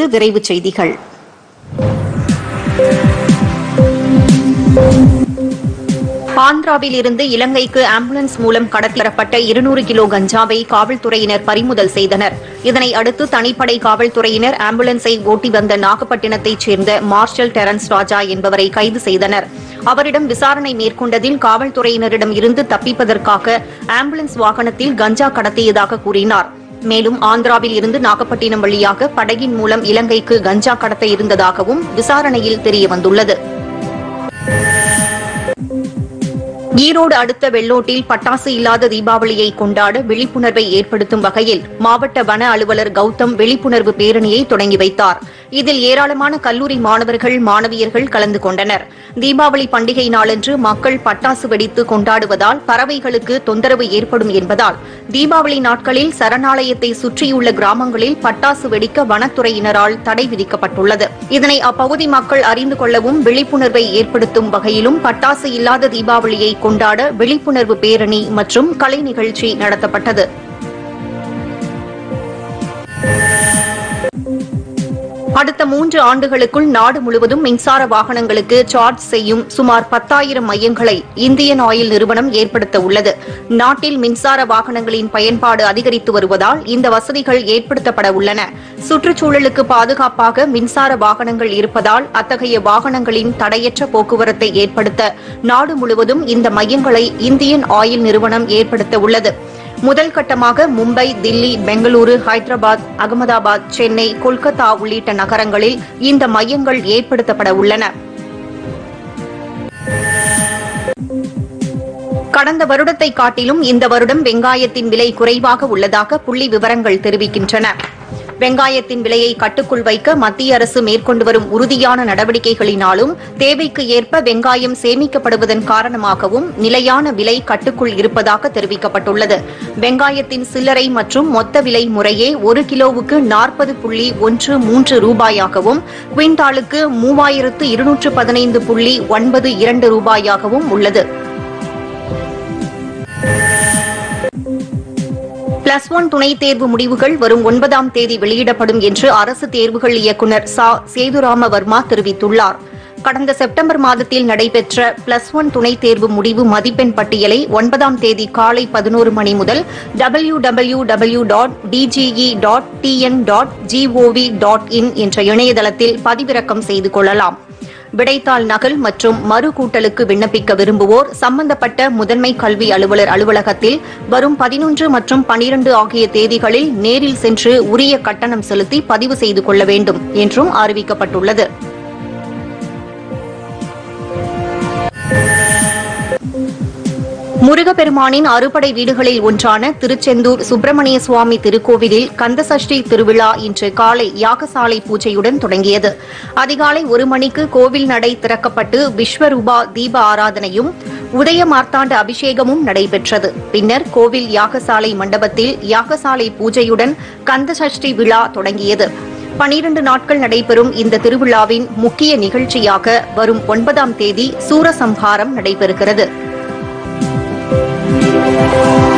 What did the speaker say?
விரைவுச் செய்திகள் ஆந்திராவில் இருந்து இலங்கைக்கு ஆம்புலன்ஸ் மூலம் கடத்தி வரப்பட்ட இருநூறு கிலோ கஞ்சாவை காவல்துறையினர் பறிமுதல் செய்தனர் இதனை அடுத்து தனிப்படை காவல்துறையினர் ஆம்புலன்ஸை ஓட்டி வந்த நாகப்பட்டினத்தைச் சேர்ந்த மார்ஷல் டெரன்ஸ் ராஜா என்பவரை கைது செய்தனர் அவரிடம் விசாரணை மேற்கொண்டதில் காவல்துறையினரிடம் இருந்து தப்பிப்பதற்காக ஆம்புலன்ஸ் வாகனத்தில் கஞ்சா கடத்தியதாக கூறினார் மேலும் ஆந்திராவில் இருந்து நாகப்பட்டினம் வழியாக படகின் மூலம் இலங்கைக்கு கஞ்சா கடத்த இருந்ததாகவும் விசாரணையில் தெரியவந்துள்ளது ஈரோடு அடுத்த வெள்ளோட்டில் பட்டாசு இல்லாத தீபாவளியை கொண்டாட விழிப்புணர்வை ஏற்படுத்தும் வகையில் மாவட்ட வன அலுவலர் கௌதம் விழிப்புணர்வு பேரணியை தொடங்கி வைத்தார் இதில் ஏராளமான கல்லூரி மாணவர்கள் மாணவியர்கள் கலந்து கொண்டனர் தீபாவளி பண்டிகை நாளன்று மக்கள் பட்டாசு வெடித்து கொண்டாடுவதால் பறவைகளுக்கு தொந்தரவு ஏற்படும் என்பதால் தீபாவளி நாட்களில் சரணாலயத்தை சுற்றியுள்ள கிராமங்களில் பட்டாசு வெடிக்க வனத்துறையினரால் தடை விதிக்கப்பட்டுள்ளது இதனை அப்பகுதி மக்கள் அறிந்து கொள்ளவும் விழிப்புணர்வை ஏற்படுத்தும் வகையிலும் பட்டாசு இல்லாத தீபாவளியை கொண்டாட விழிப்புணர்வு பேரணி மற்றும் கலை நிகழ்ச்சி நடத்தப்பட்டது அடுத்த மூன்று ஆண்டுகளுக்குள் நாடு முழுவதும் மின்சார வாகனங்களுக்கு சார்ஜ் செய்யும் சுமார் பத்தாயிரம் மையங்களை இந்தியன் ஆயில் நிறுவனம் ஏற்படுத்த உள்ளது நாட்டில் மின்சார வாகனங்களின் பயன்பாடு அதிகரித்து வருவதால் இந்த வசதிகள் ஏற்படுத்தப்பட உள்ளன சுற்றுச்சூழலுக்கு பாதுகாப்பாக மின்சார வாகனங்கள் இருப்பதால் அத்தகைய வாகனங்களின் தடையற்ற போக்குவரத்தை ஏற்படுத்த நாடு முழுவதும் இந்த மையங்களை இந்தியன் ஆயில் நிறுவனம் ஏற்படுத்த உள்ளது முதல் கட்டமாக மும்பை தில்லி பெங்களூரு ஹைதராபாத் அகமதாபாத் சென்னை கொல்கத்தா உள்ளிட்ட நகரங்களில் இந்த மையங்கள் ஏற்படுத்தப்பட உள்ளன கடந்த வருடத்தை காட்டிலும் இந்த வருடம் வெங்காயத்தின் விலை குறைவாக உள்ளதாக புள்ளி விவரங்கள் தெரிவிக்கின்றன வெங்காயத்தின் விலையை கட்டுக்குள் வைக்க மத்திய அரசு மேற்கொண்டு வரும் உறுதியான நடவடிக்கைகளினாலும் தேவைக்கு ஏற்ப வெங்காயம் சேமிக்கப்படுவதன் காரணமாகவும் நிலையான விலை கட்டுக்குள் இருப்பதாக தெரிவிக்கப்பட்டுள்ளது வெங்காயத்தின் சில்லறை மற்றும் மொத்த விலை முறையே ஒரு கிலோவுக்கு நாற்பது புள்ளி ஒன்று மூன்று ரூபாயாகவும் குவிண்டாலுக்கு மூவாயிரத்து இருநூற்று பதினைந்து புள்ளி ஒன்பது இரண்டு ரூபாயாகவும் உள்ளது பிளஸ் ஒன் துணைத் தேர்வு முடிவுகள் வரும் ஒன்பதாம் தேதி வெளியிடப்படும் என்று அரசு தேர்வுகள் இயக்குநர் சா சேதுராம வர்மா தெரிவித்துள்ளார் கடந்த செப்டம்பர் மாதத்தில் நடைபெற்ற பிளஸ் ஒன் துணைத் தேர்வு முடிவு மதிப்பெண் பட்டியலை ஒன்பதாம் தேதி காலை பதினோரு மணி முதல் W W W dot DGE dot TN dot GOV dot in என்ற இணையதளத்தில் பதிவிறக்கம் செய்து கொள்ளலாம் விடைத்தாள் நகல் மற்றும் மறு கூட்டலுக்கு விண்ணப்பிக்க விரும்புவோர் சம்பந்தப்பட்ட முதன்மை கல்வி அலுவலர் அலுவலகத்தில் வரும் பதினொன்று மற்றும் பனிரண்டு ஆகிய தேதிகளில் நேரில் சென்று உரிய கட்டணம் செலுத்தி பதிவு செய்து கொள்ள வேண்டும் என்றும் அறிவிக்கப்பட்டுள்ளது முருகப்பெருமானின் அறுபடை வீடுகளில் ஒன்றான திருச்செந்தூர் சுப்பிரமணிய சுவாமி திருக்கோவிலில் கந்தசஷ்டி திருவிழா இன்று காலை யாகசாலை பூஜையுடன் தொடங்கியது அதிகாலை ஒரு மணிக்கு கோவில் நடை திறக்கப்பட்டு விஸ்வரூபா தீப ஆராதனையும் உதய மார்த்தாண்ட அபிஷேகமும் நடைபெற்றது பின்னர் கோவில் யாகசாலை மண்டபத்தில் யாகசாலை பூஜையுடன் கந்தசஷ்டி விழா தொடங்கியது பனிரண்டு நாட்கள் நடைபெறும் இந்த திருவிழாவின் முக்கிய நிகழ்ச்சியாக வரும் ஒன்பதாம் தேதி சூரசம்ஹாரம் நடைபெறுகிறது